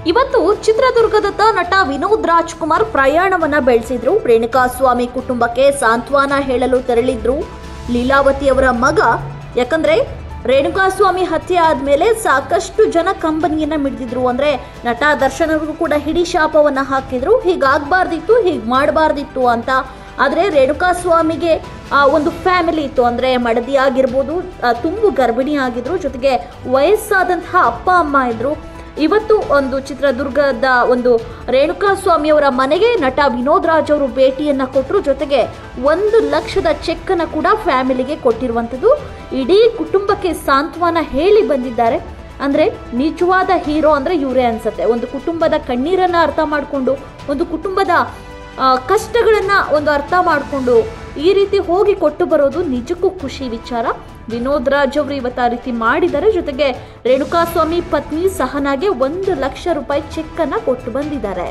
ಇವತ್ತು ಚಿತ್ರದುರ್ಗದತ್ತ ನಟ ವಿನೋದ್ ರಾಜ್ಕುಮಾರ್ ಪ್ರಯಾಣವನ್ನ ಬೆಳೆಸಿದ್ರು ರೇಣುಕಾಸ್ವಾಮಿ ಕುಟುಂಬಕ್ಕೆ ಸಾಂತ್ವನ ಹೇಳಲು ತೆರಳಿದ್ರು ಲೀಲಾವತಿ ಅವರ ಮಗ ಯಾಕಂದ್ರೆ ರೇಣುಕಾಸ್ವಾಮಿ ಹತ್ಯೆ ಆದ್ಮೇಲೆ ಸಾಕಷ್ಟು ಜನ ಕಂಬನಿಯನ್ನ ಮಿಡಿದಿದ್ರು ಅಂದ್ರೆ ನಟ ದರ್ಶನ್ ಅವ್ರಿಗೂ ಕೂಡ ಹಿಡಿ ಶಾಪವನ್ನ ಹಾಕಿದ್ರು ಹೀಗಾಗ್ಬಾರ್ದಿತ್ತು ಹೀಗ್ ಮಾಡಬಾರ್ದಿತ್ತು ಅಂತ ಆದರೆ ರೇಣುಕಾಸ್ವಾಮಿಗೆ ಆ, ಒಂದು ಫ್ಯಾಮಿಲಿ ಇತ್ತು ಅಂದರೆ ಮಡದಿ ಆಗಿರ್ಬೋದು ಆ, ತುಂಬು ಗರ್ಭಿಣಿ ಆಗಿದ್ರು ಜೊತೆಗೆ ವಯಸ್ಸಾದಂತಹ ಅಪ್ಪ ಅಮ್ಮ ಇದ್ರು ಇವತ್ತು ಒಂದು ಚಿತ್ರದುರ್ಗದ ಒಂದು ರೇಣುಕಾಸ್ವಾಮಿಯವರ ಮನೆಗೆ ನಟ ವಿನೋದ್ ರಾಜ್ ಅವರು ಭೇಟಿಯನ್ನ ಕೊಟ್ಟರು ಜೊತೆಗೆ ಒಂದು ಲಕ್ಷದ ಚೆಕ್ ಅನ್ನ ಕೂಡ ಫ್ಯಾಮಿಲಿಗೆ ಕೊಟ್ಟಿರುವಂಥದ್ದು ಇಡೀ ಕುಟುಂಬಕ್ಕೆ ಸಾಂತ್ವನ ಹೇಳಿ ಬಂದಿದ್ದಾರೆ ಅಂದರೆ ನಿಜವಾದ ಹೀರೋ ಅಂದರೆ ಇವರೇ ಅನ್ಸುತ್ತೆ ಒಂದು ಕುಟುಂಬದ ಕಣ್ಣೀರನ್ನ ಅರ್ಥ ಮಾಡಿಕೊಂಡು ಒಂದು ಕುಟುಂಬದ ಆ, ಕಷ್ಟಗಳನ್ನ ಒಂದು ಅರ್ಥ ಮಾಡಿಕೊಂಡು ಈ ರೀತಿ ಹೋಗಿ ಕೊಟ್ಟು ಬರೋದು ನಿಜಕ್ಕೂ ಖುಷಿ ವಿಚಾರ ವಿನೋದ್ ರಾಜ್ ಅವರು ಇವತ್ತು ಆ ರೀತಿ ಮಾಡಿದ್ದಾರೆ ಜೊತೆಗೆ ರೇಣುಕಾಸ್ವಾಮಿ ಪತ್ನಿ ಸಹನಾಗೆ ಒಂದು ಲಕ್ಷ ರೂಪಾಯಿ ಚೆಕ್ ಅನ್ನ ಕೊಟ್ಟು ಬಂದಿದ್ದಾರೆ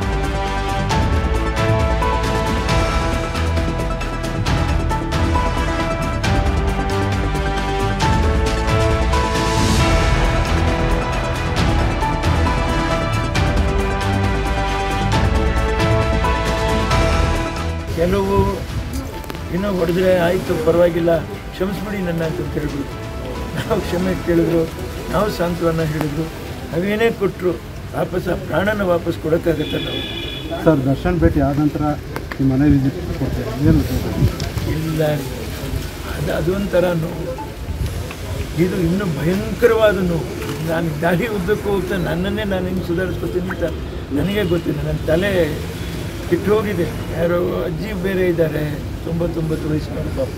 ಕೆಲವು ಇನ್ನೂ ಹೊಡೆದ್ರೆ ಆಯಿತು ಪರವಾಗಿಲ್ಲ ಕ್ಷಮಿಸ್ಬಿಡಿ ನನ್ನ ಅಂತ ಹೇಳಿದ್ರು ನಾವು ಕ್ಷಮೆ ಕೇಳಿದ್ರು ನಾವು ಸಾಂತ್ವನ ಹೇಳಿದ್ರು ನಾವೇನೇ ಕೊಟ್ಟರು ವಾಪಸ್ ಆ ಪ್ರಾಣನ ವಾಪಸ್ ಕೊಡೋಕ್ಕಾಗತ್ತೆ ನಾವು ಸರ್ ದರ್ಶನ್ ಭೇಟಿ ಆದ ನಂತರ ನಿಮ್ಮ ಮನೆ ವಿಸಿಟ್ ಕೊಡ್ತೀರಾ ಏನು ಉದ್ದೇಶ? ಇಲ್ಲ ಅದು ಅದೊಂಥರ ನೋವು ಇದು ಇನ್ನೂ ಭಯಂಕರವಾದ ನೋವು ನಾನು ದಾರಿ ಉದ್ದಕ್ಕೂ ಹೋಗ್ತಾ ನನ್ನನ್ನೇ ನಾನು ಹಿಂಗೆ ಸುಧಾರಿಸ್ಕೊತೀನಿ ಅಂತ ನನಗೆ ಗೊತ್ತಿಲ್ಲ ನನ್ನ ತಲೆ ಬಿಟ್ಟು ಹೋಗಿದೆ ಯಾರೋ ಅಜ್ಜಿ ಬೇರೆ ಇದ್ದಾರೆ ತೊಂಬತ್ತೊಂಬತ್ತು ವಯಸ್ಸಿನವ್ರು ಪಾಪ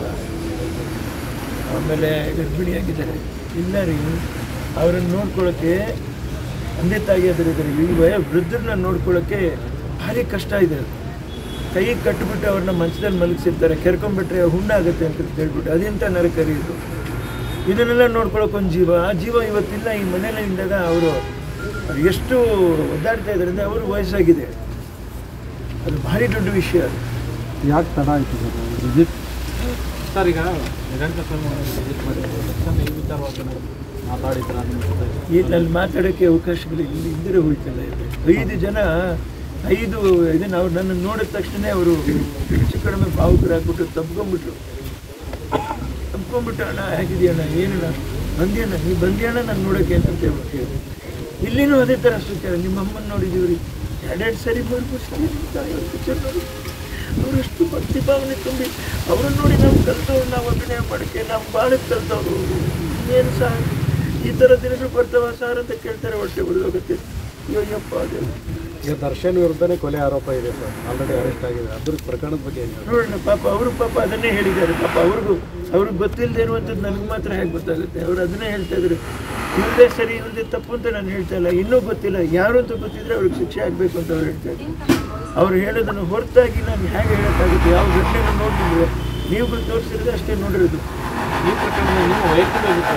ಆಮೇಲೆ ಗರ್ಭಿಣಿಯಾಗಿದ್ದಾರೆ ಇಲ್ಲ ರೀ ಅವರನ್ನು ನೋಡ್ಕೊಳ್ಳೋಕ್ಕೆ ತಂದೆ ತಾಯಿ ಅದ್ರ ಇದ್ದಾರೆ ಈ ವಯ ವೃದ್ಧರನ್ನ ನೋಡ್ಕೊಳ್ಳೋಕ್ಕೆ ಭಾರಿ ಕಷ್ಟ ಇದೆ ಕೈ ಕಟ್ಟಿಬಿಟ್ಟು ಅವ್ರನ್ನ ಮಂಚದಲ್ಲಿ ಮಲಗಿಸಿರ್ತಾರೆ ಕೆರ್ಕೊಂಡ್ಬಿಟ್ರೆ ಹುಣ್ಣಾಗುತ್ತೆ ಅಂತ ಹೇಳ್ಬಿಟ್ಟು ಅದೆಂಥ ನರಕರಿ ಇದು ಇದನ್ನೆಲ್ಲ ನೋಡ್ಕೊಳ್ಳೋಕೆ ಒಂದು ಜೀವ ಆ ಜೀವ ಇವತ್ತಿಲ್ಲ ಈ ಮನೇಲಿ ಇದ್ದಾಗ ಅವರು ಅವ್ರು ಎಷ್ಟು ಒದ್ದಾಡ್ತಾ ಇದ್ದಾರೆ ಅಂದರೆ ಅವರು ವಯಸ್ಸಾಗಿದೆ ಅದು ಭಾರಿ ದೊಡ್ಡ ವಿಷಯ ಅದು ಯಾಕೆ ತಡ ಆಯಿತು ಸರ್ ವಿಸಿಟ್ ಸರ್ ಈಗ ನಿರಂತರ ವಿಸಿಟ್ ಮಾಡಿ ತಕ್ಷಣ ಈ ವಿಚಾರವಾಗಿ ಮಾತಾಡಿದ್ರ ನಿಮ್ಮ ಜೊತೆ ಈ ನಲ್ಲಿ ಮಾತಾಡೋಕ್ಕೆ ಅವಕಾಶಗಳು ಇಲ್ಲಿ ಇದ್ದರೆ ಹೋಯ್ತಲ್ಲ ಇದೆ ಐದು ಜನ ಐದು ಇದನ್ನು ಅವ್ರು ನನ್ನ ನೋಡಿದ ತಕ್ಷಣ ಅವರು ಹೆಚ್ಚು ಕಡಿಮೆ ಭಾವುಕರಾಗ್ಬಿಟ್ಟು ತಪ್ಕೊಂಡ್ಬಿಟ್ರು ತಪ್ಕೊಂಡ್ಬಿಟ್ಟು ಅಣ್ಣ ಹೇಗಿದೆಯಣ್ಣ ಏನಣ್ಣ ಬಂದ್ಯಣ್ಣ ನೀ ಬಂದ್ಯಣ್ಣ ನಾನು ನೋಡೋಕ್ಕೆ ಅಂತ ಹೇಳ್ಬಿಟ್ಟು ಕೇಳಿದೆ ಇಲ್ಲಿನೂ ಅದೇ ಥರ ಸುತ್ತಾರ ನಿಮ್ಮ ಅಮ್ಮನ ನೋಡಿದೀವ್ರಿ ಎರಡೆರಡು ಸರಿ ಬರ್ಬಿಡ್ತೀವಿ ಪಿಕ್ಚರ್ ನೋಡಿ ಅವರಷ್ಟು ಭಕ್ತಿ ಭಾವನೆ ತುಂಬಿ ಅವ್ರನ್ನ ನೋಡಿ ನಾವು ಕಲ್ತವ್ರು ನಾವು ಅಭಿನಯ ಮಾಡೋಕ್ಕೆ ನಾವು ಬಾಳಕ್ಕೆ ಕಲ್ತವ್ರು ಏನು ಸಹ ಈ ಥರ ದಿನಗಳು ಬರ್ತಾವ ಸರ್ ಅಂತ ಕೇಳ್ತಾರೆ ಹೊಟ್ಟೆ ಬಿಡೋಗುತ್ತೆ ಅಯ್ಯಪ್ಪ ಅದೇ ಈಗ ದರ್ಶನ್ ವಿರುದ್ಧನೇ ಕೊಲೆ ಆರೋಪ ಇದೆ ಸರ್ ಆಲ್ರೆಡಿ ಅರೆಸ್ಟ್ ಆಗಿದೆ ಅದ್ರ ಪ್ರಕರಣದ ಬಗ್ಗೆ ಏನು ಹೇಳಿ ನೋಡೋಣ ಪಾಪ ಅವರು ಪಾಪ ಅದನ್ನೇ ಹೇಳಿದ್ದಾರೆ ಪಾಪ ಅವ್ರಿಗೂ ಅವ್ರಿಗೆ ಗೊತ್ತಿಲ್ಲದೆ ಇರುವಂಥದ್ದು ನನಗೆ ಮಾತ್ರ ಹೇಗೆ ಗೊತ್ತಾಗುತ್ತೆ ಅವ್ರು ಅದನ್ನೇ ಹೇಳ್ತಾ ಇದ್ರು ಇಲ್ಲದೆ ಸರಿ ಇಲ್ಲದೆ ತಪ್ಪು ಅಂತ ನಾನು ಹೇಳ್ತಾ ಇಲ್ಲ ಇನ್ನೂ ಗೊತ್ತಿಲ್ಲ ಯಾರು ಅಂತ ಗೊತ್ತಿದ್ರೆ ಅವ್ರಿಗೆ ಶಿಕ್ಷೆ ಆಗಬೇಕು ಅಂತ ಅವ್ರು ಹೇಳ್ತಾ ಇದ್ರು ಅವ್ರು ಹೇಳೋದನ್ನು ಹೊರತಾಗಿ ನಾನು ಹೇಗೆ ಹೇಳೋಕ್ಕಾಗುತ್ತೆ ಯಾವ ಘಟನೆನ ನೋಡಿದ್ರೆ ನೀವು ತೋರಿಸಿರೋದು ಅಷ್ಟೇ ನೋಡಿರೋದು ಈ ಪ್ರಕರಣ ನೀವು ವೈಯಕ್ತಿಕ ವಿಚಾರ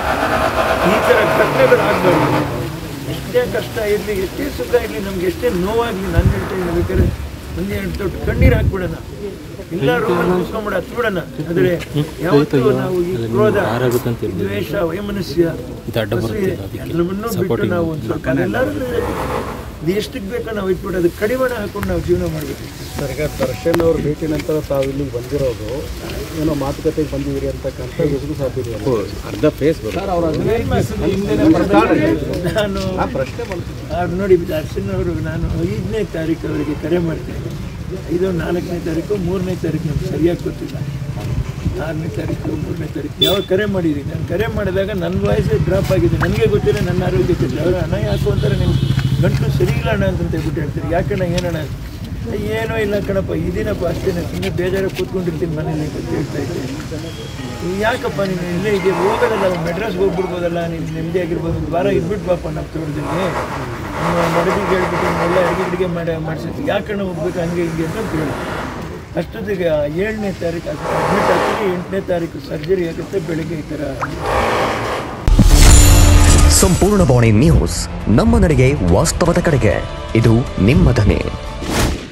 ಈ ಥರ ಘಟನೆಗಳು ಆಗಬಾರ್ದು ಎಷ್ಟೇ ಕಷ್ಟ ಇರಲಿ ಎಷ್ಟೇ ಸುಖ ಇರಲಿ ನಮ್ಗೆ ಎಷ್ಟೇ ನೋವಾಗಲಿ ನಾನು ಹೇಳ್ತಾ ಇದ್ದೀನಿ ಬೇಕಾದ್ರೆ ಒಂದು ಎರಡು ದೊಡ್ಡ ಕಣ್ಣೀರು ಹಾಕ್ಬಿಡೋಣ ಎಲ್ಲರೂ ಕುಸ್ಕೊಂಬಿಡ ಹತ್ಬಿಡೋಣ ಆದರೆ ಯಾವತ್ತೂ ನಾವು ಈ ಕ್ರೋಧ ಈ ದ್ವೇಷ ವೈಮನಸ್ಯ ಅಸೂಯೆ ಎಲ್ಲವನ್ನೂ ಬಿಟ್ಟು ನಾವು ಒಂದು ಸ್ವಲ್ಪ ಎಲ್ಲರೂ ಇದು ಎಷ್ಟಕ್ಕೆ ಬೇಕೋ ನಾವು ಇಟ್ಬಿಟ್ಟು ಅದು ಕಡಿವಾಣ ಹಾಕೊಂಡು ನಾವು ಜೀವನ ಮಾಡಬೇಕು ಸರ್ ಈಗ ದರ್ಶನ್ ಅವ್ರ ಭೇಟಿ ನಂತರ ತಾವು ಇಲ್ಲಿಗೆ ಬಂದಿರೋದು ಏನೋ ಮಾತುಕತೆಗೆ ಬಂದಿದ್ದೀರಿ ಅಂತಕ್ಕಂಥ ಹೆಸರು ಸಾಧ್ಯತೆ ಅರ್ಧ ಫೇಸ್ ಸರ್ ಅವ್ರ ನಾನು ಪ್ರಶ್ನೆ ಬಂತು ಅವ್ರು ನೋಡಿ ದರ್ಶನ್ ಅವರು ನಾನು ಐದನೇ ತಾರೀಕು ಅವರಿಗೆ ಕರೆ ಮಾಡ್ತೇನೆ ಐದು ನಾಲ್ಕನೇ ತಾರೀಕು ಮೂರನೇ ತಾರೀಕು ನಮ್ಗೆ ಸರಿಯಾಗಿ ಗೊತ್ತಿಲ್ಲ ಆರನೇ ತಾರೀಕು ಮೂರನೇ ತಾರೀಕು ಯಾವಾಗ ಕರೆ ಮಾಡಿದ್ದೀನಿ ನಾನು ಕರೆ ಮಾಡಿದಾಗ ನನ್ನ ವಾಯ್ಸೇ ಡ್ರಾಪ್ ಆಗಿದೆ ನನಗೆ ಗೊತ್ತಿಲ್ಲ ನನ್ನ ಆರೋಗ್ಯ ಗೊತ್ತಿಲ್ಲ ಅವರು ಹಣ ಯಾಕು ಅಂತಾರೆ ನೀವು ಗಂಟಲು ಸರಿ ಇಲ್ಲ ಅಣ್ಣ ಅಂತ ಹೇಳ್ಬಿಟ್ಟು ಹೇಳ್ತಾರೆ ಯಾಕಣ್ಣ ಏನಣ್ಣ ಏನೋ ಇಲ್ಲ ಕಣಪ್ಪ ಇದೀನಪ್ಪ ಅಷ್ಟೇ ಸುಮ್ಮನೆ ಬೇಜಾರ ಕೂತ್ಕೊಂಡಿರ್ತೀನಿ ಮನೇಲಿ ಅಂತ ಹೇಳ್ತಾ ಇದ್ದೆ ನೀನ್ ಯಾಕಪ್ಪ ನೀನು ಇಲ್ಲೇ ಇದೆಯಾ ಹೋಗೋದಲ್ಲ ಮೆಡ್ರಾಸ್ಗೆ ಹೋಗ್ಬಿಡ್ಬೋದಲ್ಲ ನೀನು ನೆಮ್ಮದಿಯಾಗಿರ್ಬೋದು ಒಂದು ವಾರ ಇದ್ಬಿಟ್ಟು ಬಾಪ ನಾವು ತೋಟದಲ್ಲಿ ಮಡದಿಗೆ ಹೇಳ್ಬಿಟ್ಟು ಎಲ್ಲ ಅಡುಗೆ ಗಿಡಿಗೆ ಮಾಡಿ ಮಾಡಿಸಿದ್ದು ಯಾಕಣ್ಣ ಹೋಗ್ಬೇಕು ಹಂಗೆ ಹಿಂಗೆ ಅಂತ ಕೇಳಿ ಅಷ್ಟೊತ್ತಿಗೆ ಏಳನೇ ತಾರೀಕು ಅಡ್ಮಿಟ್ ಆಗ್ತೀನಿ ಎಂಟನೇ ತಾರೀಕು ಸರ್ಜರಿ ಆಗುತ್ತೆ ಬೆಳಿಗ್ಗೆ ಈ ಥರ ಸಂಪೂರ್ಣ ಬಾಣಿ ನ್ಯೂಸ್ ನಮ್ಮ ನಡೆಗೆ ವಾಸ್ತವದ ಕಡೆಗೆ ಇದು ನಿಮ್ಮ ಧ್ವನಿ